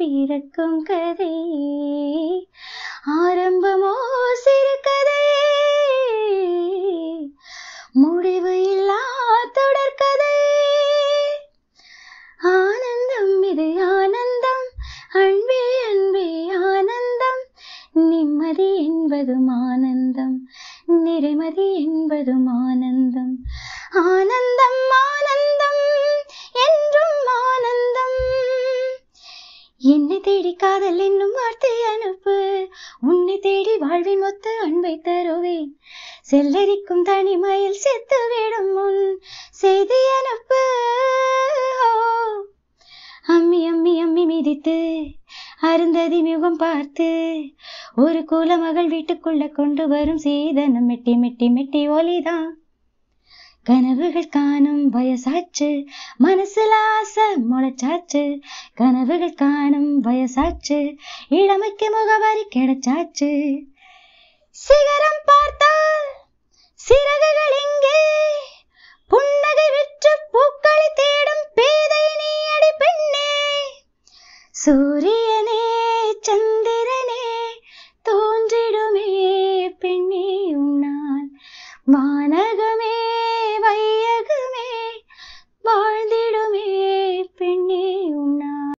பிறக்கும் கதை ஆரம்பமோ சிறு கதையே முடிவு இல்லா தொடர்கதை ஆனந்தம் இது ஆனந்தம் அன்பே அன்பே ஆனந்தம் நிம்மதி என்பதும் ஆனந்தம் நிறைமதி என்பதும் ஆனந்தம் ஆனந்தம் ஆனந்தம் என்றும் ஆனந்தம் என்னை தேடி காதல் என்னும் வார்த்தை அனுப்பு உன்னை தேடி வாழ்வின் மொத்த அன்பை தருவேன் செல்லரிக்கும் தனிமையில் செத்து விடும் முன் செய்தி அனுப்பு ஓ. அம்மி அம்மி அம்மி மிதித்து அருந்ததி முகம் பார்த்து ஒரு குலமகள் வீட்டுக்குள்ள கொண்டு வரும் சீதனம் மெட்டி மெட்டி மெட்டி ஒலிதான் கனவுகள் காணும் வயசாச்சு மனசுல ஆசை முளைச்சாச்சு கனவுகள் காணும் வயசாச்சு இளமைக்கு முகவரி கிடைச்சாச்சு சிகரம் பார்த்தால் சிறகுகள் எங்கே புன்னகை விற்று பூக்களை தேடும் பேதை நீ அடி பெண்ணே சூரிய